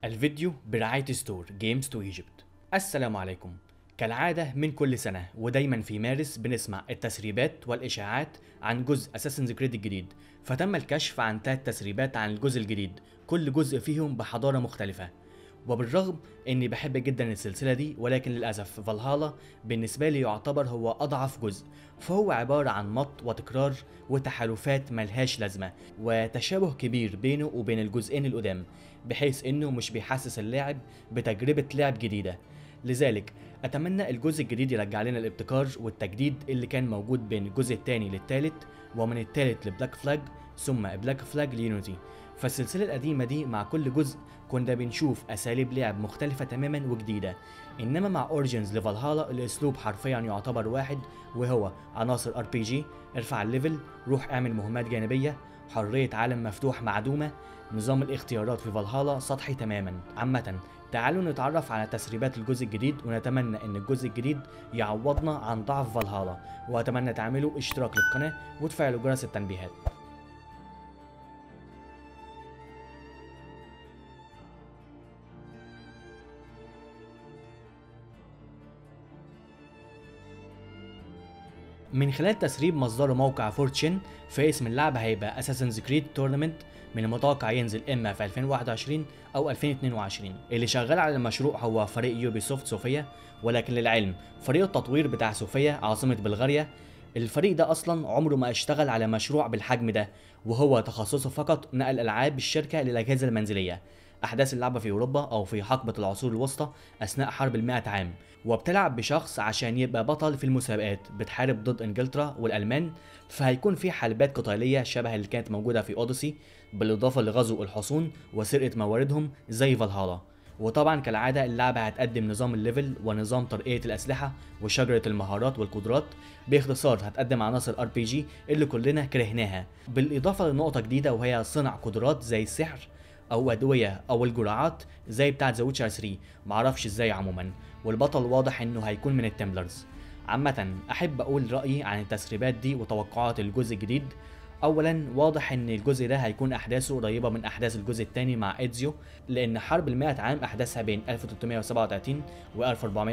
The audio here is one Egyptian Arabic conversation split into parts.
الفيديو برعاية ستور جيمز تو ايجيبت السلام عليكم كالعادة من كل سنة ودايما في مارس بنسمع التسريبات والإشاعات عن جزء اساسنز كريد الجديد فتم الكشف عن ثلاث تسريبات عن الجزء الجديد كل جزء فيهم بحضارة مختلفة وبالرغم اني بحب جدا السلسلة دي ولكن للأسف فالهالا بالنسبة لي يعتبر هو أضعف جزء فهو عبارة عن مط وتكرار وتحالفات ملهاش لازمة وتشابه كبير بينه وبين الجزئين القدام بحيث انه مش بيحسس اللاعب بتجربة لعب جديدة لذلك اتمنى الجزء الجديد يرجع لنا الابتكار والتجديد اللي كان موجود بين الجزء الثاني للثالث ومن الثالث لبلاك فلاج ثم بلاك فلاج ليونيتي فالسلسلة القديمة دي مع كل جزء كنا بنشوف أساليب لعب مختلفة تماما وجديدة إنما مع أوريجينز لفالهالا الأسلوب حرفيا يعتبر واحد وهو عناصر ار بي جي ارفع الليفل روح اعمل مهمات جانبية حرية عالم مفتوح معدومة نظام الاختيارات في فالهالا سطحي تماما عامة تعالوا نتعرف على تسريبات الجزء الجديد ونتمنى ان الجزء الجديد يعوضنا عن ضعف فالهالا واتمنى تعملوا اشتراك للقناة وتفعلوا جرس التنبيهات من خلال تسريب مصدره موقع فورتشن فاسم اللعبة هيبقى اساسنز كريد تورنمنت من المتوقع ينزل اما في 2021 او 2022 اللي شغال على المشروع هو فريق يوبي سوفت صوفيا ولكن للعلم فريق التطوير بتاع صوفيا عاصمة بلغاريا الفريق ده اصلا عمره ما اشتغل على مشروع بالحجم ده وهو تخصصه فقط نقل العاب الشركة للاجهزة المنزلية أحداث اللعبة في أوروبا أو في حقبة العصور الوسطى أثناء حرب المائة عام وبتلعب بشخص عشان يبقى بطل في المسابقات بتحارب ضد إنجلترا والألمان فهيكون في حلبات قتالية شبه اللي كانت موجودة في أوديسي بالإضافة لغزو الحصون وسرقة مواردهم زي فالهالا وطبعا كالعادة اللعبة هتقدم نظام الليفل ونظام ترقية الأسلحة وشجرة المهارات والقدرات باختصار هتقدم عناصر ار بي جي اللي كلنا كرهناها بالإضافة لنقطة جديدة وهي صنع قدرات زي السحر او ادويه او الجرعات زي بتاعه ذا ويتشر 3 معرفش ازاي عموما والبطل واضح انه هيكون من التمبلرز عامة احب اقول رايي عن التسريبات دي وتوقعات الجزء الجديد اولا واضح ان الجزء ده هيكون احداثه قريبه من احداث الجزء الثاني مع ايدزيو لان حرب المائة عام احداثها بين 1337 و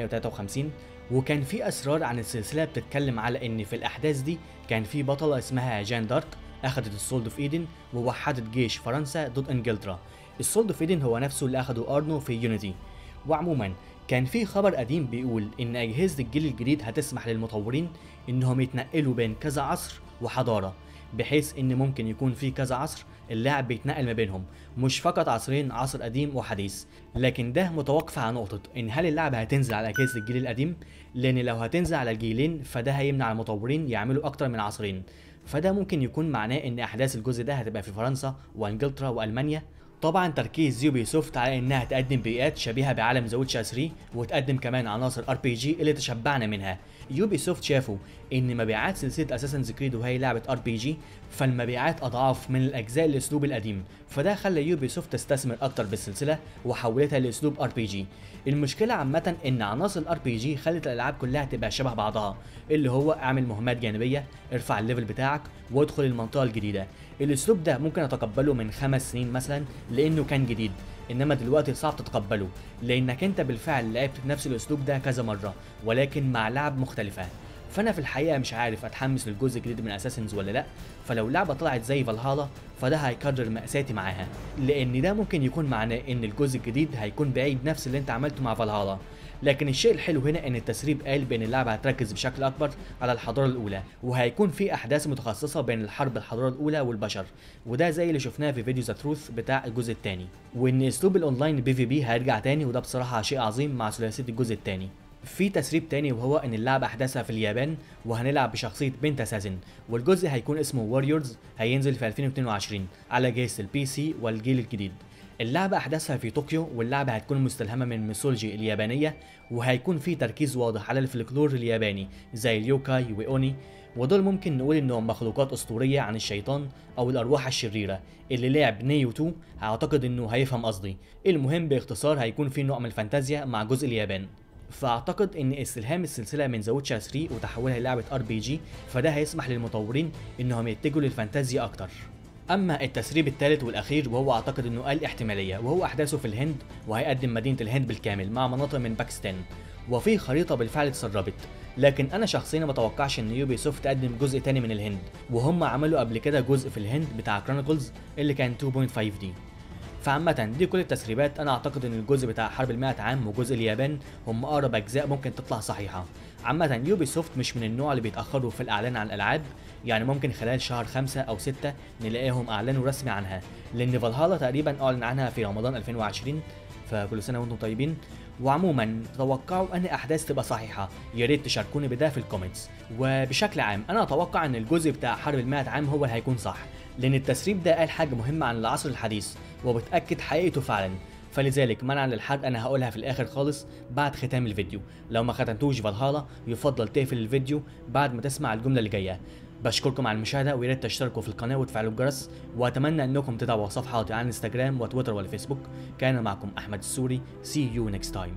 1453 وكان في اسرار عن السلسله بتتكلم على ان في الاحداث دي كان في بطله اسمها جان دارك اخذت السولد اوف ايدن ووحدت جيش فرنسا ضد انجلترا السولد اوف ايدن هو نفسه اللي اخده ارنو في يونيتي وعموما كان في خبر قديم بيقول ان اجهزه الجيل الجديد هتسمح للمطورين انهم يتنقلوا بين كذا عصر وحضاره بحيث ان ممكن يكون في كذا عصر اللاعب بيتنقل ما بينهم مش فقط عصرين عصر قديم وحديث لكن ده متوقف على نقطة ان هل اللعبة هتنزل على اجهزة الجيل القديم لان لو هتنزل على الجيلين فده هيمنع المطورين يعملوا اكتر من عصرين فده ممكن يكون معناه ان احداث الجزء ده هتبقى في فرنسا وانجلترا والمانيا طبعا تركيز يوبي سوفت على انها تقدم بيئات شبيهه بعالم ذا ويتشر 3 وتقدم كمان عناصر ار بي جي اللي تشبعنا منها يوبي سوفت شافوا ان مبيعات سلسله اساسنز كريد وهي لعبه ار بي جي فالمبيعات اضعاف من الاجزاء الاسلوب القديم فده خلى يوبي سوفت تستثمر اكتر بالسلسله وحولتها لاسلوب ار بي جي المشكله عامه ان عناصر الار بي جي خلت الالعاب كلها تبقى شبه بعضها اللي هو اعمل مهمات جانبيه ارفع الليفل بتاعك وادخل المنطقه الجديده الاسلوب ده ممكن اتقبله من خمس سنين مثلا لانه كان جديد انما دلوقتي صعب تتقبله لانك انت بالفعل لعبت نفس الاسلوب ده كذا مره ولكن مع لعب مختلفه فانا في الحقيقه مش عارف اتحمس للجزء الجديد من اساسنز ولا لا فلو لعبه طلعت زي فالهالا فده هيكرر مأساتي معاها لان ده ممكن يكون معناه ان الجزء الجديد هيكون بعيد نفس اللي انت عملته مع فالهالا لكن الشيء الحلو هنا ان التسريب قال بان اللعبه هتركز بشكل اكبر على الحضاره الاولى وهيكون في احداث متخصصه بين الحرب الحضاره الاولى والبشر وده زي اللي شفناه في فيديو ذا تروث بتاع الجزء الثاني وان اسلوب الاونلاين بي في بي هيرجع تاني وده بصراحه شيء عظيم مع ثلاثيه الجزء الثاني في تسريب تاني وهو ان اللعبة احداثها في اليابان وهنلعب بشخصية بنت اساسن والجزء هيكون اسمه واريورز هينزل في 2022 على جهاز البي سي والجيل الجديد اللعبة أحداثها في طوكيو واللعبة هتكون مستلهمة من ميثولوجي اليابانية وهيكون في تركيز واضح على الفلكلور الياباني زي اليوكاي وأوني ودول ممكن نقول انهم مخلوقات اسطورية عن الشيطان او الارواح الشريرة اللي لعب نيو 2 اعتقد انه هيفهم قصدي المهم باختصار هيكون في نوع من الفانتازيا مع جزء اليابان فاعتقد ان استلهام السلسله من ذا ويتشر 3 وتحولها للعبه ار بي جي فده هيسمح للمطورين انهم يتجهوا للفانتازيا اكتر اما التسريب الثالث والاخير وهو اعتقد انه اقل احتماليه وهو احداثه في الهند وهيقدم مدينه الهند بالكامل مع مناطق من باكستان وفي خريطه بالفعل اتسربت لكن انا شخصيا ما اتوقعش ان يوبي سوفت تقدم جزء تاني من الهند وهم عملوا قبل كده جزء في الهند بتاع كرونيكلز اللي كان 2.5 دي فعامة دي كل التسريبات انا اعتقد ان الجزء بتاع حرب المئة عام وجزء اليابان هم اقرب اجزاء ممكن تطلع صحيحة عامة يوبي سوفت مش من النوع اللي بيتأخروا في الاعلان عن الالعاب يعني ممكن خلال شهر خمسة او ستة نلاقيهم اعلنوا رسمي عنها لان فالهالا تقريبا اعلن عنها في رمضان 2020 فكل سنة وانتم طيبين وعموما تتوقعوا ان احداث تبقى صحيحه يا ريت تشاركوني بده في الكومنتس وبشكل عام انا اتوقع ان الجزء بتاع حرب المئة عام هو اللي هيكون صح لان التسريب ده قال حاجه مهمه عن العصر الحديث وبتاكد حقيقته فعلا فلذلك منعا للحرق انا هقولها في الاخر خالص بعد ختام الفيديو لو ما ختمتوش فالهالا يفضل تقفل الفيديو بعد ما تسمع الجمله اللي جايه بشكركم على المشاهده ويا ريت تشتركوا في القناه وتفعلوا الجرس واتمنى انكم تتابعوا صفحاتي على انستجرام وتويتر والفيسبوك كان معكم احمد السوري see you next time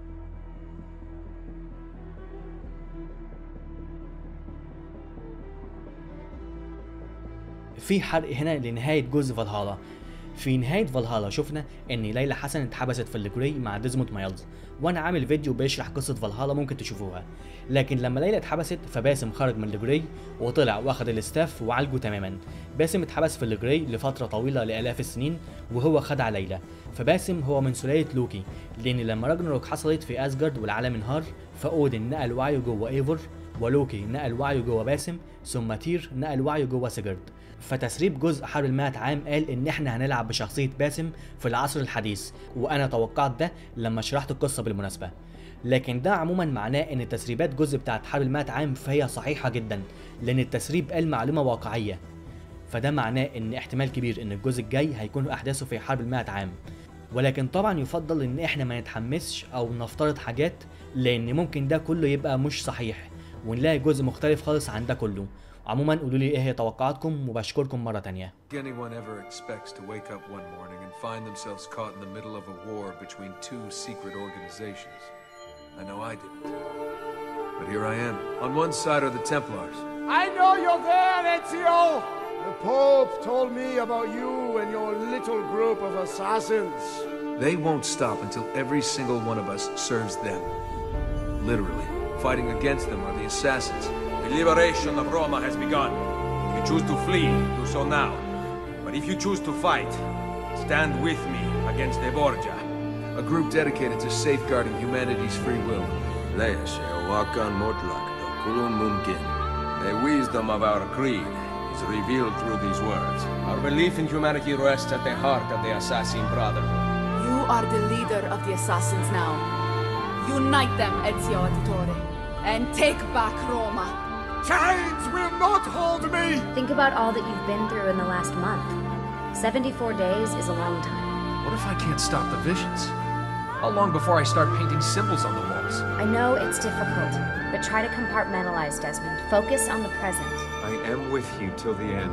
في حرق هنا لنهاية جزء فالهالا في نهاية فالهالا شفنا ان ليلى حسن اتحبست في الجري مع ديزموند مايلز وانا عامل فيديو بيشرح قصة فالهالا ممكن تشوفوها لكن لما ليلى اتحبست فباسم خرج من الجري وطلع واخد الاستاف وعالجه تماما باسم اتحبس في الجري لفترة طويلة لآلاف السنين وهو خدع ليلى فباسم هو من سلالة لوكي لان لما راجنروك حصلت في اسجارد والعالم انهار فاودن نقل وعيه جوه ايفور ولوكي نقل وعيه جوه باسم ثم تير نقل وعيه جوه سيجرد فتسريب جزء حرب المئة عام قال ان احنا هنلعب بشخصية باسم في العصر الحديث وانا توقعت ده لما شرحت القصة بالمناسبة لكن ده عموما معناه ان تسريبات جزء بتاعت حرب المئة عام فهي صحيحة جدا لان التسريب قال معلومة واقعية فده معناه ان احتمال كبير ان الجزء الجاي هيكون احداثه في حرب المئة عام ولكن طبعا يفضل ان احنا ما نتحمسش او نفترض حاجات لان ممكن ده كله يبقى مش صحيح ونلاقي جزء مختلف خالص عن ده كله عموما قولوا لي ايه هي توقعاتكم وبشكركم مرة تانية anyone ever expects to wake up one morning and find themselves caught in the middle of a war between two secret organizations. I know I didn't. But here I am. On one side are the Templars. I know you're there, Ezio! The Pope told me about you and your little group of assassins. They won't stop until every single one of us serves them. Literally. Fighting against them are the assassins. The liberation of Roma has begun. If you choose to flee, do so now. But if you choose to fight, stand with me against the Borgia. A group dedicated to safeguarding humanity's free will. Leia Wakan Motlak, Kulun Mumkin. The wisdom of our creed is revealed through these words. Our belief in humanity rests at the heart of the Assassin Brotherhood. You are the leader of the assassins now. Unite them, Ezio Auditore, and take back Roma. Chains will not hold me! Think about all that you've been through in the last month. 74 days is a long time. What if I can't stop the visions? How long before I start painting symbols on the walls? I know it's difficult, but try to compartmentalize, Desmond. Focus on the present. I am with you till the end.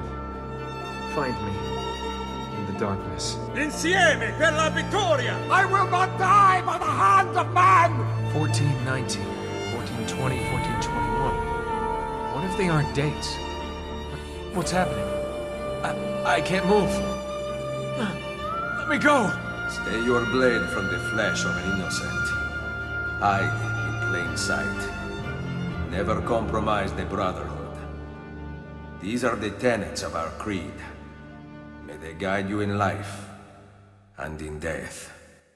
Find me in the darkness. Insieme per la vittoria! I will not die by the hand of man! 1419, 1420, 1421. What if they aren't dates? What's happening? I, I can't move. Let me go! Stay your blade from the flesh of an innocent. Hide in plain sight. Never compromise the Brotherhood. These are the tenets of our creed. May they guide you in life and in death.